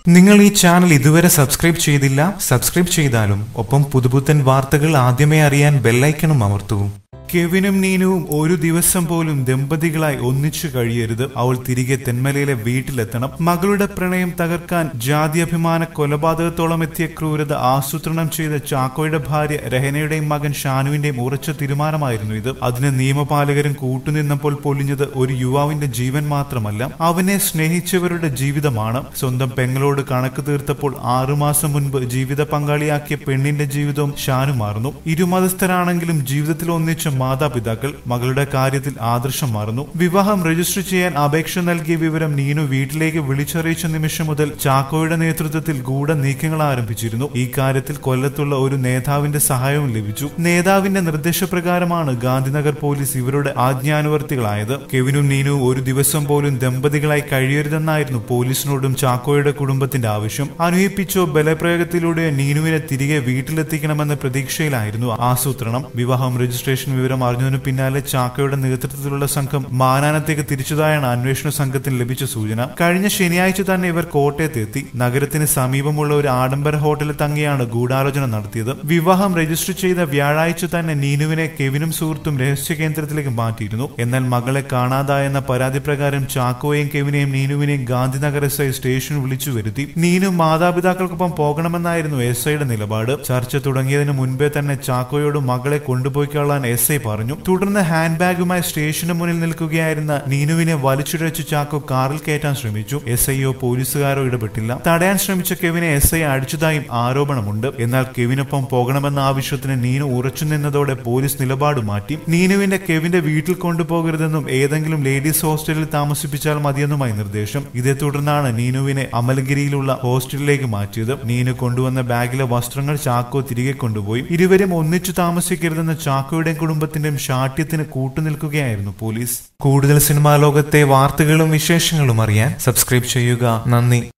നിങ്ങൾ ഈ ചാനൽ ഇതുവരെ സബ്സ്ക്രൈബ് ചെയ്തില്ല സബ്സ്ക്രൈബ് ചെയ്താലും ഒപ്പം പുതുപുത്തൻ വാർത്തകൾ ആദ്യമേ അറിയാൻ ബെല്ലൈക്കണും അമർത്തൂ കെവിനും നീനുവും ഒരു ദിവസം പോലും ദമ്പതികളായി ഒന്നിച്ചു കഴിയരുത് അവൾ തിരികെ തെന്മലയിലെ വീട്ടിലെത്തണം മകളുടെ പ്രണയം തകർക്കാൻ ജാതി കൊലപാതകത്തോളം എത്തിയ ക്രൂരത ആസൂത്രണം ചെയ്ത ചാക്കോയുടെ ഭാര്യ രഹനയുടെയും മകൻ ഷാനുവിന്റെയും ഉറച്ച തീരുമാനമായിരുന്നു ഇത് അതിന് നിയമപാലകരും കൂട്ടുനിന്നപ്പോൾ പൊലിഞ്ഞത് ഒരു യുവാവിന്റെ ജീവൻ മാത്രമല്ല അവനെ സ്നേഹിച്ചവരുടെ ജീവിതമാണ് സ്വന്തം പെങ്ങളോട് കണക്ക് തീർത്തപ്പോൾ ആറുമാസം മുൻപ് ജീവിത പങ്കാളിയാക്കിയ പെണ്ണിന്റെ ജീവിതവും ഷാനു മാറുന്നു ഇരുമതസ്ഥരാണെങ്കിലും ജീവിതത്തിൽ ഒന്നിച്ച മാതാപിതാക്കൾ മകളുടെ കാര്യത്തിൽ ആദർശം മാറുന്നു വിവാഹം രജിസ്റ്റർ ചെയ്യാൻ അപേക്ഷ നൽകിയ വിവരം നീനു വീട്ടിലേക്ക് വിളിച്ചറിയിച്ച നിമിഷം മുതൽ ചാക്കോയുടെ നേതൃത്വത്തിൽ ഗൂഢ നീക്കങ്ങൾ ആരംഭിച്ചിരുന്നു ഈ കാര്യത്തിൽ കൊല്ലത്തുള്ള ഒരു നേതാവിന്റെ സഹായവും ലഭിച്ചു നേതാവിന്റെ നിർദ്ദേശപ്രകാരമാണ് ഗാന്ധിനഗർ പോലീസ് ഇവരുടെ ആജ്ഞാനുവർത്തികളായത് കെവിനും നീനുവും ഒരു ദിവസം പോലും ദമ്പതികളായി കഴിയരുതെന്നായിരുന്നു പോലീസിനോടും ചാക്കോയുടെ കുടുംബത്തിന്റെ ആവശ്യം അനുഹിപ്പിച്ചോ ബലപ്രയോഗത്തിലൂടെ നീനുവിനെ തിരികെ വീട്ടിലെത്തിക്കണമെന്ന പ്രതീക്ഷയിലായിരുന്നു ആസൂത്രണം വിവാഹം രജിസ്ട്രേഷൻ വിവരം അറിഞ്ഞതിനു പിന്നാലെ ചാക്കോയുടെ നേതൃത്വത്തിലുള്ള സംഘം മാനാനത്തേക്ക് തിരിച്ചതായാണ് അന്വേഷണ സംഘത്തിന് ലഭിച്ച സൂചന കഴിഞ്ഞ ശനിയാഴ്ച തന്നെ ഇവർ കോട്ടയത്ത് എത്തി നഗരത്തിന് സമീപമുള്ള ഒരു ആഡംബര ഹോട്ടലിൽ തങ്ങിയാണ് ഗൂഢാലോചന നടത്തിയത് വിവാഹം രജിസ്റ്റർ ചെയ്ത വ്യാഴാഴ്ച തന്നെ നീനുവിനെ കെവിനും സുഹൃത്തും രഹസ്യ കേന്ദ്രത്തിലേക്ക് മാറ്റിയിരുന്നു എന്നാൽ മകളെ കാണാതായെന്ന പരാതി പ്രകാരം ചാക്കോയെയും കെവിനെയും നീനുവിനെയും ഗാന്ധിനഗർ എസ് ഐ സ്റ്റേഷനിൽ വിളിച്ചു വരുത്തി നീനു മാതാപിതാക്കൾക്കൊപ്പം പോകണമെന്നായിരുന്നു എസ് ഐയുടെ നിലപാട് ചർച്ച തുടങ്ങിയതിനു മുൻപേ തന്നെ ചാക്കോയോട് മകളെ കൊണ്ടുപോയിക്കൊള്ളാൻ എസ് ഐ പറഞ്ഞു തുടർന്ന് ഹാൻഡ് ബാഗുമായി സ്റ്റേഷന് മുന്നിൽ നിൽക്കുകയായിരുന്ന നീനുവിനെ വലിച്ചിഴച്ചു ചാക്കോ കാറിൽ കയറ്റാൻ ശ്രമിച്ചു എസ് ഐയോ പോലീസുകാരോ ഇടപെട്ടില്ല തടയാൻ ശ്രമിച്ച കെവിനെ എസ് ഐ അടിച്ചതായും ആരോപണമുണ്ട് എന്നാൽ കെവിനൊപ്പം പോകണമെന്ന ആവശ്യത്തിന് നീനു ഉറച്ചു നിന്നതോടെ പോലീസ് നിലപാട് മാറ്റി നീനുവിന്റെ കെവിന്റെ വീട്ടിൽ കൊണ്ടുപോകരുതെന്നും ഏതെങ്കിലും ലേഡീസ് ഹോസ്റ്റലിൽ താമസിപ്പിച്ചാൽ മതിയെന്നുമായി നിർദ്ദേശം ഇതേ തുടർന്നാണ് നീനുവിനെ അമലഗിരിയിലുള്ള ഹോസ്റ്റലിലേക്ക് മാറ്റിയത് നീനു കൊണ്ടുവന്ന ബാഗിലെ വസ്ത്രങ്ങൾ ചാക്കോ തിരികെ കൊണ്ടുപോയി ഇരുവരും ഒന്നിച്ചു താമസിക്കരുതെന്ന ചാക്കോയുടെയും കുടുംബത്തിന്റെയും ശാഠ്യത്തിന് കൂട്ടുനിൽക്കുകയായിരുന്നു പോലീസ് കൂടുതൽ സിനിമാ ലോകത്തെ വാർത്തകളും വിശേഷങ്ങളും അറിയാൻ സബ്സ്ക്രൈബ് ചെയ്യുക നന്ദി